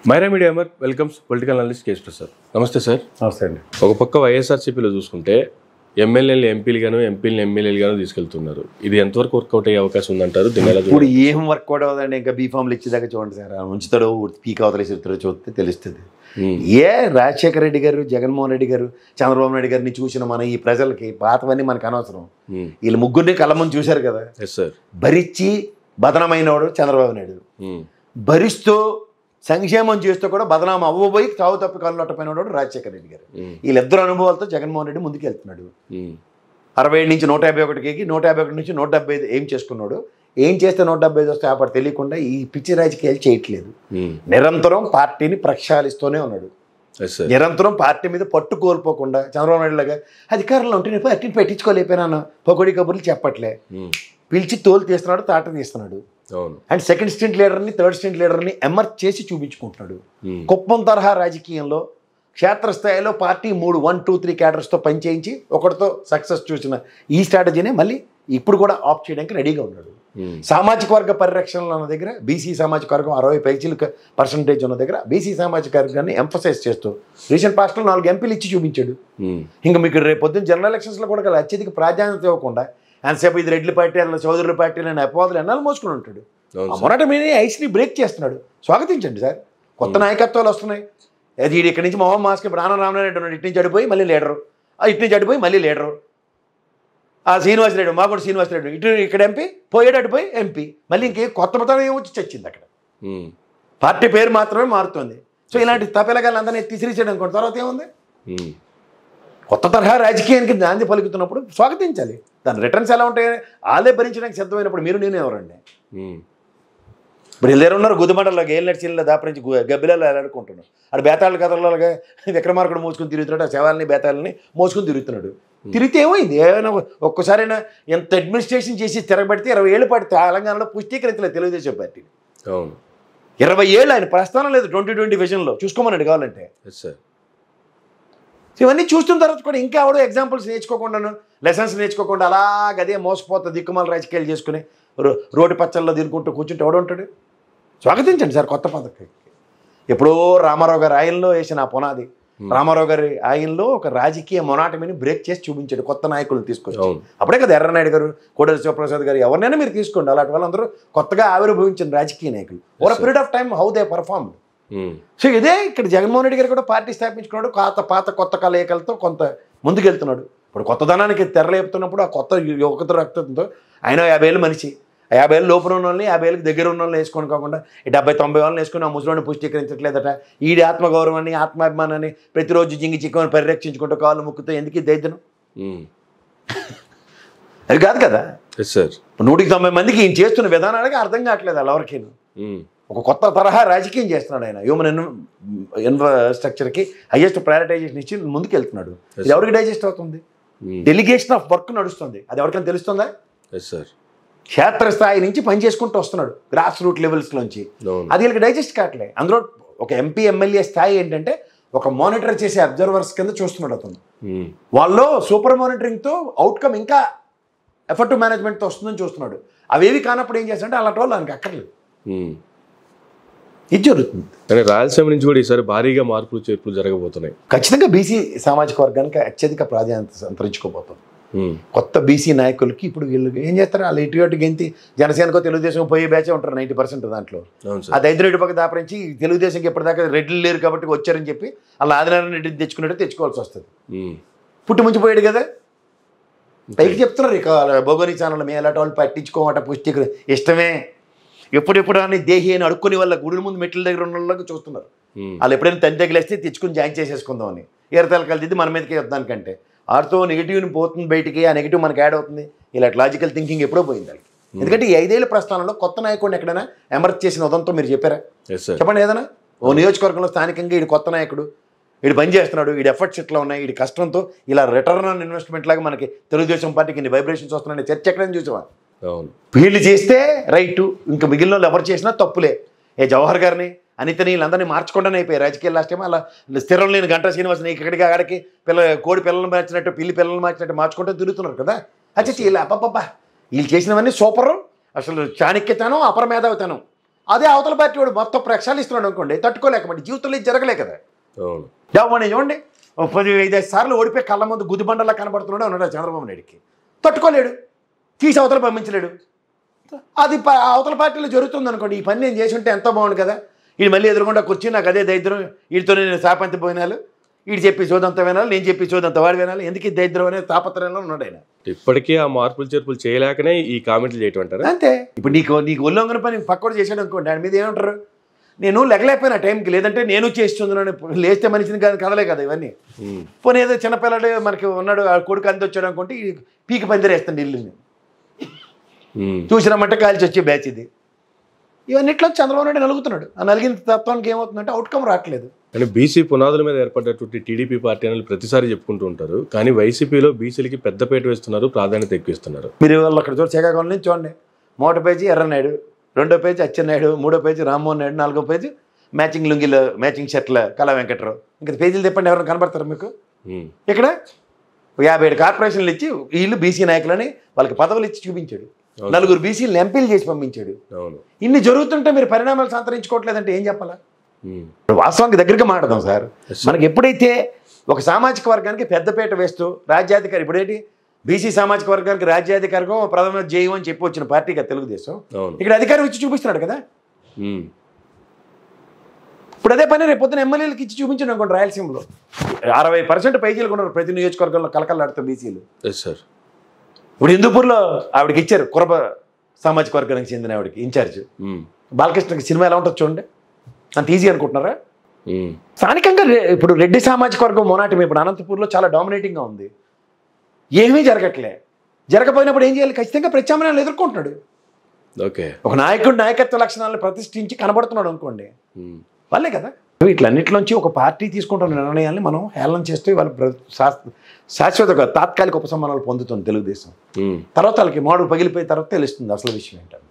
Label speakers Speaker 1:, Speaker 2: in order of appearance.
Speaker 1: Myra media Amar welcomes political analyst K S Prasad నమస్తే sir
Speaker 2: నమస్తే అండి
Speaker 1: ఒక పక్క వైఎస్ఆర్సీపీలో చూసుకుంటే ఎమ్మెల్యేలు ఎంపీలు గాను ఎంపీలు ఎమ్మెల్యేలు గాను తీసుకెళ్తున్నారు ఇది ఎంతవరకు వర్కౌట్ అయ్యే అవకాశం ఉందంటారు దీని ఎలా
Speaker 2: ఇప్పుడు ఏం వర్క్ కూడా అవుదండి ఇంకా బీఫామ్లు ఇచ్చేదాకా చూడండి సార్ ఆ ఉంచుతాడో పీక్ అవతలేసిస్తాడో చూస్తే తెలుస్తుంది
Speaker 1: ఉమ్,
Speaker 2: ఏ రాజశేఖర రెడ్డి గారు జగన్మోహన్ రెడ్డి గారు చంద్రబాబు నాయుడు గారిని చూసిన మన ఈ ప్రజలకి పాతవన్నీ మనకు అనవసరం
Speaker 1: ఉమ్,
Speaker 2: వీళ్ళు ముగ్గురిని కళ్ళమని చూశారు కదా
Speaker 1: ఎస్ సార్
Speaker 2: భరించి బదనమైనవాడు చంద్రబాబు నాయుడు
Speaker 1: ఉమ్,
Speaker 2: భరిస్తూ సంక్షేమం చేస్తూ కూడా బదనాం అవ్వబోయి తావు తప్పి కళ్ళు నట్టపోయినవాడు రాజశేఖర రెడ్డి గారు
Speaker 1: ఉమ్,
Speaker 2: వీళ్ళిద్దరు అనుభవాలతో జగన్మోహన్ రెడ్డి ముందుకు వెళ్తున్నాడు
Speaker 1: ఉమ్,
Speaker 2: అరవై ఏడు నుంచి నూట యాభై ఒకటికి నూట యాభై ఒకటి నుంచి నూట డెబ్బై ఐదు ఏం చేసుకున్నాడు ఏం చేస్తే నూట డెబ్బై ఐదు వస్తే అప్పుడు తెలియకుండా ఈ పిచ్చి రాజకీయాలు చేయట్లేదు
Speaker 1: ఉమ్,
Speaker 2: నిరంతరం పార్టీని ప్రక్షాళిస్తూనే ఉన్నాడు
Speaker 1: ఎస్ సార్
Speaker 2: నిరంతరం పార్టీ మీద పట్టు కోల్పోకుండా చంద్రబాబు నాయుడు లాగా అధికారంలో ఉంటే నేను పార్టీని పెట్టించుకోలేకపోయినాను పొగడి కబుర్లు చెప్పట్లే
Speaker 1: ఉమ్,
Speaker 2: పిలిచి తోలు తీస్తున్నాడు తాట తీస్తున్నాడు
Speaker 1: అవును
Speaker 2: అండ్ సెకండ్ స్టేట్ లీడర్ని థర్డ్ స్టేట్ లీడర్ని ఎమర్జ్ చేసి చూపించుకుంటున్నాడు
Speaker 1: ఉమ్,
Speaker 2: కుప్పం తరహా రాజకీయంలో క్షేత్రస్థాయిలో పార్టీ మూడు వన్ టూ త్రీ క్యాడర్స్తో పనిచేయించి ఒకటితో సక్సెస్ చూసిన ఈ స్ట్రాటజీనే మళ్ళీ ఇప్పుడు కూడా ఆఫ్ చేయడానికి రెడీగా ఉన్నాడు
Speaker 1: ఉమ్,
Speaker 2: సామాజిక వర్గ పరిరక్షణలో ఉన్న దగ్గర బీసీ సామాజిక వర్గం అరవై పైచీలకు పర్సంటేజ్ ఉన్న దగ్గర బీసీ సామాజిక వర్గాన్ని ఎంఫసైజ్ చేస్తూ రీసెంట్ పాస్ట్లో నాలుగు ఎంపీలు ఇచ్చి చూపించాడు
Speaker 1: ఉమ్,
Speaker 2: ఇంకా మీకు రేపు పొద్దున్న జనరల్ ఎలక్షన్స్లో కూడా గల అత్యధిక ప్రాధాన్యత ఇవ్వకుండా ఎంతసేపు ఇది రెడ్ల పార్టీ అన్న చౌదరుల పార్టీ అనే అపవాదులు ఎన్నాళ్ళు మోసుకుని ఉంటాడు
Speaker 1: అవును
Speaker 2: ఆ
Speaker 1: సార్
Speaker 2: మొరట మీద ఐస్ని బ్రేక్ చేస్తున్నాడు స్వాగతించండి సార్ కొత్త నాయకత్వాలు వస్తున్నాయి అది ఈడు ఇక్కడి నుంచి మొహం మాస్క్ ఇప్పుడు ఆనంద రామనారాయణ ఉన్నాడు ఇటు నుంచి అడిపోయి మళ్ళీ లీడరు ఆ ఇటు నుంచి అడిపోయి మళ్ళీ లీడరు ఆ శ్రీనివాసరెడ్డి మా కూడా శ్రీనివాసరెడ్డి ఇటు ఇక్కడ ఎంపీ పోయాడు అడిపోయి ఎంపీ మళ్ళీ ఇంకే కొత్త పదవి ఏమొచ్చి చచ్చింది అక్కడ
Speaker 1: ఉమ్,
Speaker 2: పార్టీ పేరు మాత్రమే మారుతుంది సో ఇలాంటి తపెలగాళ్ళందరినీ తీసిరీసేయడం అనుకోండి తర్వాత ఏముంది
Speaker 1: ఉమ్,
Speaker 2: కొత్త తరహా రాజకీయానికి నాంది పలుకుతున్నప్పుడు స్వాగతించాలి దాని రిటర్న్స్ ఎలా ఉంటాయి వాళ్ళే భరించడానికి సిద్ధమైనప్పుడు మీరు నేను ఎవరండి
Speaker 1: ఉమ్,
Speaker 2: ఇప్పుడు వీళ్ళు ఉన్నారు గుదిమండలో గేల్ నడిచిల్లో దాపరించి గబ్బిలలో ఆడుకుంటున్నారు అక్కడ బేతాళ కథలగా విక్రమార్కుడు మోసుకుని తిరుగుతున్నాడు ఆ శవాలని బేతాళని మోసుకుని తిరుగుతున్నాడు తిరిగితే ఏమైంది ఏమైనా ఒక్కసారైనా ఎంత అడ్మినిస్ట్రేషన్ చేసి తిరగబడితే ఇరవై ఏళ్ళు పాటు తెలంగాణలో పుష్టీకరించలేదు తెలుగుదేశం పార్టీ
Speaker 1: అవును
Speaker 2: ఇరవై ఏళ్ళు ఆయన ప్రస్థానం లేదు ట్వంటీ ట్వంటీ విజన్లో చూసుకోమన్నాడు కావాలంటే
Speaker 1: ఎస్ సార్
Speaker 2: సో ఇవన్నీ చూస్తున్న తర్వాత కూడా ఇంకా ఎవడో ఎగ్జాంపుల్స్ నేర్చుకోకుండాను లెసన్స్ నేర్చుకోకుండా అలాగ అదే మోసపోతా దిక్కుమాల రాజకీయాలు చేసుకుని రో- రోడ్డు పచ్చల్లో తినుకుంటూ కూర్చుంటే ఎవడు ఉంటాడు స్వాగతించండి సార్ కొత్త పథకం ఎప్పుడో రామారావు గారి ఆయనలో వేసిన ఆ పునాది రామారావు గారి ఆయనలో ఒక రాజకీయ మొనాటమిని బ్రేక్ చేసి చూపించాడు కొత్త నాయకులను తీసుకొచ్చి
Speaker 1: అవును
Speaker 2: అప్పుడే కదా ఎర్రనాయుడు గారు కోడెల శివప్రసాద్ గారు ఎవరినైనా మీరు తీసుకోండి అలాంటి వాళ్ళందరూ కొత్తగా ఆవిర్భవించిన రాజకీయ నాయకులు over
Speaker 1: sir.
Speaker 2: Period of time how they perform
Speaker 1: um,
Speaker 2: so ఇదే ఇక్కడ జగన్మోహన్ రెడ్డి గారు కూడా పార్టీ స్థాపించుకున్నాడు పాత పాత కొత్త కలయికలతో కొంత ముందుకెళ్తున్నాడు ఇప్పుడు కొత్తదనానికి తెరలేపుతున్నప్పుడు ఆ కొత్త యువత రక్తంతో ఆయన యాభై ఏళ్ళు మనిషి ఆ యాభై ఏళ్ళు లోపల ఉన్న వాళ్ళని యాభై ఏళ్ళకి దగ్గర ఉన్న వాళ్ళని వేసుకొని కాకుండా ఈ డెబ్బై తొంభై వాళ్ళని వేసుకుని ఆ ముసలిని పుష్టీకరించట్లేదట ఈడి ఆత్మగౌరవాన్ని ఆత్మాభిమానాన్ని ప్రతిరోజు జింగి చిక్కుని పరిరక్షించుకుంటూ కాళ్ళు ముక్కుతూ ఎందుకు ఈ దైద్యం
Speaker 1: ఉమ్,
Speaker 2: అది కాదు కదా
Speaker 1: ఎస్ సార్
Speaker 2: నూటికి తొంభై మందికి ఈయన చేస్తున్న విధానానికి అర్థం కావట్లేదు అలా ఎవరికి
Speaker 1: ఉమ్,
Speaker 2: ఒక కొత్త తరహా రాజకీయం చేస్తున్నాడు ఆయన హ్యూమన్ ఇన్ ఇన్ఫ్రాస్ట్రక్చర్కి హైయెస్ట్ ప్రయారిటైజేషన్ ఇచ్చి ముందుకు వెళ్తున్నాడు ఇది ఎవరికి డైజెస్ట్ అవుతుంది
Speaker 1: ఉమ్,
Speaker 2: డెలిగేషన్ ఆఫ్ వర్క్ నడుస్తుంది అది ఎవరికైనా తెలుస్తుందా
Speaker 1: ఎస్ సార్
Speaker 2: క్షేత్రస్థాయి నుంచి పని చేసుకుంటూ వస్తున్నాడు గ్రాస్ రూట్ లెవెల్స్లోంచి
Speaker 1: అవును
Speaker 2: అది వీళ్ళకి డైజెస్ట్ కావట్లే అందులో ఒక ఎంపీ ఎమ్మెల్యే స్థాయి ఏంటంటే ఒక మానిటర్ చేసే అబ్జర్వర్స్ కింద చూస్తున్నాడు అతను
Speaker 1: ఉమ్,
Speaker 2: వాళ్ళు సూపర్ మానిటరింగ్తో అవుట్కమ్ ఇంకా ఎఫర్టివ్ మేనేజ్మెంట్తో వస్తుందని చూస్తున్నాడు అవేవి కానప్పుడు ఏం చేస్తాడంటే అలాంటి వాళ్ళు ఆయనకి అక్కర్లేదు
Speaker 1: ఉమ్.
Speaker 2: ఇది జరుగుతుంది
Speaker 1: కానీ రాయలసీమ నుంచి కూడా ఈసారి భారీగా మార్పులు చేర్పులు జరగబోతున్నాయి
Speaker 2: ఖచ్చితంగా బీసీ సామాజిక వర్గానికి అత్యధిక ప్రాధాన్యత సంతరించుకోబోతుంది
Speaker 1: ఉమ్,
Speaker 2: కొత్త బీసీ నాయకులకి ఇప్పుడు వీళ్ళు ఏం చేస్తారు వాళ్ళు ఇటు అటు గెంతి జనసేనకో తెలుగుదేశం పోయే బ్యాచే ఉంటారు నైంటీ పర్సెంట్ దాంట్లో
Speaker 1: అవును
Speaker 2: ఆ
Speaker 1: సార్
Speaker 2: దైద్యుడి పక్క దాపరించి తెలుగుదేశంకి ఎప్పటిదాకా రెడ్లు లేరు కాబట్టి వచ్చారని చెప్పి అలా ఆదినారాయణ రెడ్డి తెచ్చుకున్నట్టు తెచ్చుకోవాల్సి వస్తుంది
Speaker 1: ఉమ్,
Speaker 2: పుట్టి ముంచిపోయాడు కదా పైకి చెప్తున్నారు ఇక బొగోని ఛానల్ మేము ఎలాంటి వాళ్ళు పట్టించుకోమట పుష్టికి ఇష్టమే ఎప్పుడెప్పుడు అని దేహి అని అడుక్కునే వాళ్ళ గుడి ముందు మెట్ల దగ్గర ఉన్న వాళ్ళకి చూస్తున్నారు
Speaker 1: ఉమ్,
Speaker 2: వాళ్ళు ఎప్పుడైనా తండ్రి తగిలేస్తే తెచ్చుకుని జాయిన్ చేసేసుకుందామని ఈరతలు కలిసి మన మీదకి వద్దానికంటే ఆడితో నెగిటివ్ని పోతుంది బయటికి ఆ నెగిటివ్ మనకి యాడ్ అవుతుంది ఇలా లాజికల్ థింకింగ్ ఎప్పుడో పోయింది వాళ్ళకి ఎందుకంటే ఈ ఐదేళ్ల ప్రస్థానంలో కొత్త నాయకుడిని ఎక్కడైనా ఎమర్జ్ చేసిన ఉదంతో మీరు చెప్పారా
Speaker 1: ఎస్ సార్
Speaker 2: చెప్పండి ఏదైనా ఓ నియోజకవర్గంలో స్థానికంగా ఈడు కొత్త నాయకుడు వీడు పని చేస్తున్నాడు వీడి ఎఫర్ట్స్ ఇట్లా ఉన్నాయి వీడి కష్టంతో ఇలా రిటర్న్ ఆన్ ఇన్వెస్ట్మెంట్ లాగా మనకి తెలుగుదేశం పార్టీకి ఇన్ని వైబ్రేషన్స్ వస్తున్నాయని చర్చ ఎక్కడైనా చూసావా
Speaker 1: అవును
Speaker 2: వీళ్ళు చేస్తే రైట్ ఇంకా మిగిలిన వాళ్ళు ఎవరు చేసినా తప్పులే ఏ జవహర్ గారిని అనితని వీళ్ళందరినీ మార్చకుండానే అయిపోయి రాజకీయాలు లాస్ట్ టైం అలా స్థిరం లేని గంటా శ్రీనివాసని ఇక్కడికి ఆడికి పిల్ల కోడి పిల్లలు మార్చినట్టు పిల్లి పిల్లలు మార్చినట్టు మార్చుకుంటూ తిరుగుతున్నారు కదా అచ్చా ఇలా అప్పప్ప వీళ్ళు చేసినవన్నీ సూపర్ అసలు చాణక్యతనం అపరమేధావితనం అదే అవతల పార్టీ వాడు మొత్తం ప్రక్షాళిస్తున్నాడు అనుకోండి తట్టుకోలేక మరి జీవితంలో ఇది జరగలే కదా
Speaker 1: అవును
Speaker 2: దేవమని చూడండి ఓ పది ఐదైదు సార్లు ఓడిపోయి కళ్ళ ముందు గుదిబండలా కనబడుతున్నాడు ఉన్నాడు చంద్రబాబు నాయుడికి తట్టుకోలేడు తీసి అవతల పంపించలేడు అది ప- అవతల పార్టీలో జరుగుతుంది అనుకోండి ఈ పని నేను చేసి ఉంటే ఎంతో బాగుండు కదా వీడు మళ్ళీ ఎదురుకుండా కూర్చుని నాకు అదే దరిద్రం వీడితో నేను శాపంతి పోయినాలు వీడు చెప్పి చోదంత వినాలి నేను చెప్పి చోదంత వాడు వినాలి ఎందుకు ఈ దరిద్రం అనే తాపత్రయంలో ఉన్నాడు ఆయన
Speaker 1: ఇప్పటికీ ఆ మార్పులు చేర్పులు చేయలేకనే ఈ కామెంట్లు చేయటం అంటారా
Speaker 2: అంతే ఇప్పుడు నీకు నీకు ఒళ్ళొంగన పని పక్కోడు చేశాడు అనుకోండి దాని మీద ఏమంటారు నేను లేకలేకపోయినా టైంకి లేదంటే నేను చేస్తున్నాను లేస్తే మనిషిని కాదు కదలే కదా ఇవన్నీ
Speaker 1: ఉమ్.
Speaker 2: పోనీ ఏదో చిన్నపిల్లడు మనకి ఉన్నాడు ఆ కొడుకు అంది వచ్చాడు అనుకుంటే ఈ పీకి పందిరేస్తాను ఇల్లుని
Speaker 1: ఉమ్.
Speaker 2: చూసినామంటే కాల్చి వచ్చే బ్యాచ్ ఇది ఇవన్నిట్లో చంద్రబాబు నాయుడు నలుగుతున్నాడు ఆ నలిగిన తత్వానికి ఏమవుతుందంటే అవుట్కమ్ రావట్లేదు
Speaker 1: కానీ బీసీ పునాదుల మీద ఏర్పడ్డటువంటి టీడీపీ పార్టీ అనేది ప్రతిసారి చెప్పుకుంటూ ఉంటారు కానీ వైసీపీలో బీసీలకి పెద్దపేట వేస్తున్నారు ప్రాధాన్యత ఎక్కువ ఇస్తున్నారు
Speaker 2: మీరు వాళ్ళు అక్కడ చూడ శ్రీకాకుళం నుంచి చూడండి మొదటి పేజీ ఎర్రనాయుడు రెండో పేజీ అచ్చెన్నాయుడు మూడో పేజీ రామ్మోహన్ నాయుడు నాలుగో పేజీ మ్యాచింగ్ లుంగిలో మ్యాచింగ్ షర్ట్ల కళా వెంకట్రావు ఇంకా పేజీలు చెప్పండి ఎవరైనా కనబడతారు మీకు
Speaker 1: ఉమ్.
Speaker 2: ఇక్కడ ఒక యాభై ఏడు కార్పొరేషన్లు ఇచ్చి వీళ్ళు బీసీ నాయకులని వాళ్ళకి పదవులు ఇచ్చి చూపించాడు
Speaker 1: Okay.
Speaker 2: నలుగురు బీసీలు ఎంపీలు చేసి పంపించాడు
Speaker 1: అవును
Speaker 2: ఇన్ని జరుగుతుంటే మీరు పరిణామాలు సంతరించుకోవట్లేదంటే ఏం చెప్పాలా
Speaker 1: ఉమ్.
Speaker 2: ఇప్పుడు వాస్తవానికి దగ్గరగా మాట్లాడదాం సార్
Speaker 1: Yes, sir.
Speaker 2: మనకి ఎప్పుడైతే ఒక సామాజిక వర్గానికి పెద్దపీట వేస్తూ రాజ్యాధికారి ఇప్పుడేంటి బీసీ సామాజిక వర్గానికి రాజ్యాధికారికం ప్రథమ జయం అని చెప్పి వచ్చిన పార్టీ కదా తెలుగుదేశం
Speaker 1: అవును
Speaker 2: ఇక్కడ అధికారం ఇచ్చి చూపిస్తున్నాడు కదా
Speaker 1: ఉమ్.
Speaker 2: ఇప్పుడు అదే పని రేపు పొద్దున ఎమ్మెల్యేలకు ఇచ్చి చూపించాడు అనుకోండి రాయలసీమలో అరవై పర్సెంట్ పైచీలు ఉన్నారు ప్రతి నియోజకవర్గంలో కలకలాడుతూ బీసీలు
Speaker 1: ఎస్ సార్
Speaker 2: ఇప్పుడు హిందూపూర్లో ఆవిడకి ఇచ్చారు కురబ సామాజిక వర్గానికి చెందిన ఆవిడకి ఇన్ఛార్జ్
Speaker 1: ఉమ్.
Speaker 2: బాలకృష్ణకి సినిమా ఎలా ఉంటుంది చూడండి అంత ఈజీ అనుకుంటున్నారా
Speaker 1: ఉమ్.
Speaker 2: స్థానికంగా రె- ఇప్పుడు రెడ్డి సామాజిక వర్గం మొనాటం ఇప్పుడు అనంతపూర్లో చాలా డామినేటింగ్గా ఉంది ఏమీ జరగట్లే జరగపోయినప్పుడు ఏం చేయాలి ఖచ్చితంగా ప్రత్యామ్నాయాలు ఎదుర్కొంటున్నాడు
Speaker 1: ఓకే
Speaker 2: ఒక నాయకుడు నాయకత్వ లక్షణాలను ప్రతిష్ఠించి కనబడుతున్నాడు అనుకోండి
Speaker 1: ఉమ్.
Speaker 2: వాళ్ళే కదా వీటిలన్నిటిలోంచి ఒక పార్టీ తీసుకుంటున్న నిర్ణయాల్ని మనం హేళన చేస్తూ వాళ్ళ శాశ్వత శాశ్వత తాత్కాలిక ఉపశమనాలు పొందుతుంది తెలుగుదేశం
Speaker 1: ఉమ్.
Speaker 2: తర్వాత వాళ్ళకి మాడు పగిలిపోయిన తర్వాత తెలుస్తుంది అసలు విషయం ఏంటని